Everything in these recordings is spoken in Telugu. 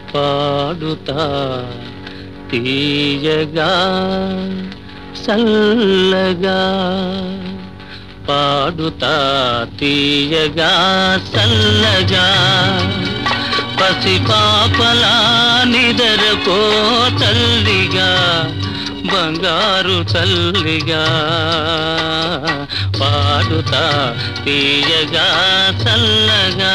పాడుతా తీయగా సల్లగా పాడుతా తీయగా సల్లగా పసి పాపలా నిదరపో తల్లిగా బంగారు తల్లిగా పాడుతా తీయగా చల్లగా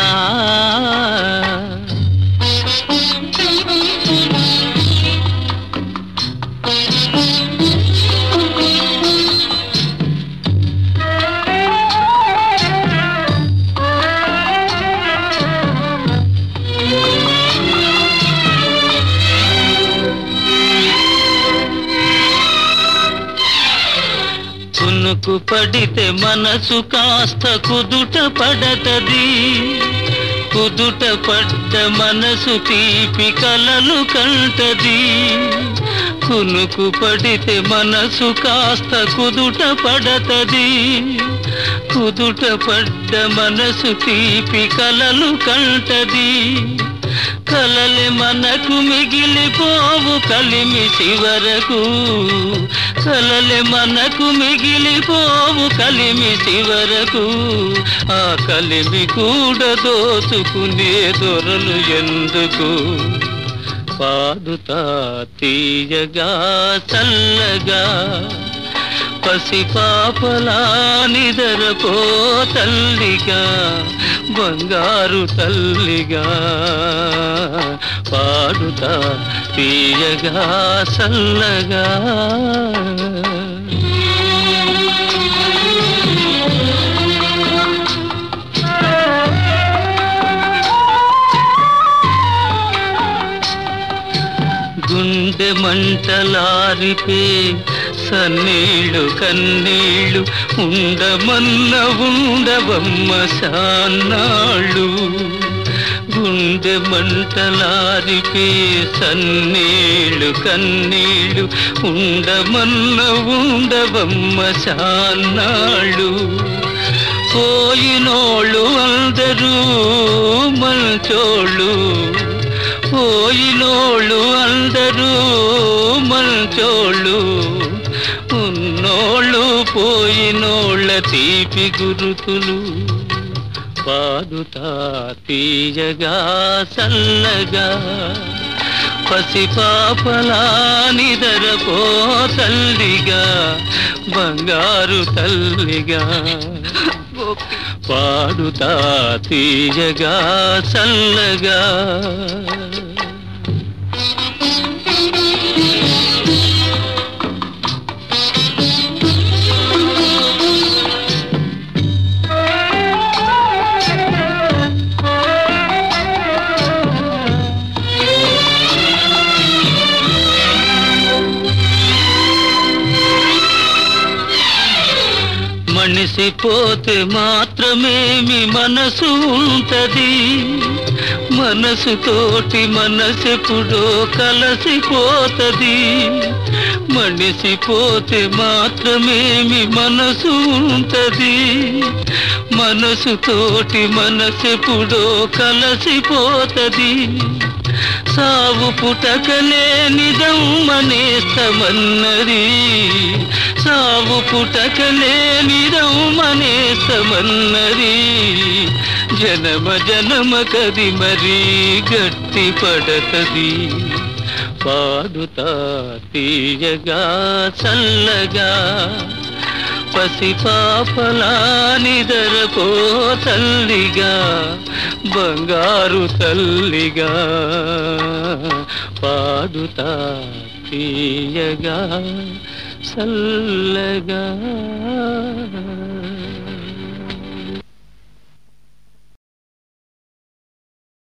కునుకు పడితే మనసు కాస్త కుదుట పడతది కుదుట పడ్డ మనసు తీపి కలలు కంటది కునుకు పడితే మనసు కాస్త కుదుట పడతది కుదుట పడ్డ మనసు తీపి కలలు కంటది కలలే మనకు మిగిలిపోవు కలిమి చివరకు కలలే మనకు మిగిలిపోవు కలిమి చివరకు ఆ కలిమి కూడా దోచుకునే దొరలు ఎందుకు పాడుతా తీయగా చల్లగా పసి పాపలా నిదరపో తల్లిగా బంగారు తల్లిగా పాడుతా తీయగా చల్లగా గుండె మంటలారిపే సన్నీళ్ళు కన్నీళ్ళు ఉండమన్న ఉండవమ్మ సాన్నాళ్ళు గుండె మంటలారిపే సన్నీళ్ళు కన్నీళ్ళు ఉండమన్న ఉండవమ్మ సాన్నాళ్ళు పోయినోళ్ళు అందరూ మంచోళ్ళు పోయినోళ్ళు అందరూ మంచోళ్ళు ఉన్నోళ్ళు పోయినోళ్ళ తీపి గురుతులు పాడుతా తీయగా చల్లగా పసి పాపలా నిదరపో తల్లిగా బంగారు తల్లిగా పాడుతా తీయగా చల్లగా మనిషి పోతే మాత్రమే మీ మనసు ఉంటది మనసుతోటి మనసెప్పుడో కలసిపోతది మనిషి పోతే మాత్రమే మీ మనసు ఉంటది మనసుతోటి మనసెప్పుడో కలసిపోతది సావు పుటకలే నిజం మనేస్తమన్నది సావు పుటకలే నిజం మనేస్తమన్నది జనమ జనమ కది మరీ గట్టి పడతది పాడుతా తీయగా చల్లగా పసి పాపలా నిదరపో తల్లిగా బంగారు తల్లిగా పాడుతా తీయగా చల్లగా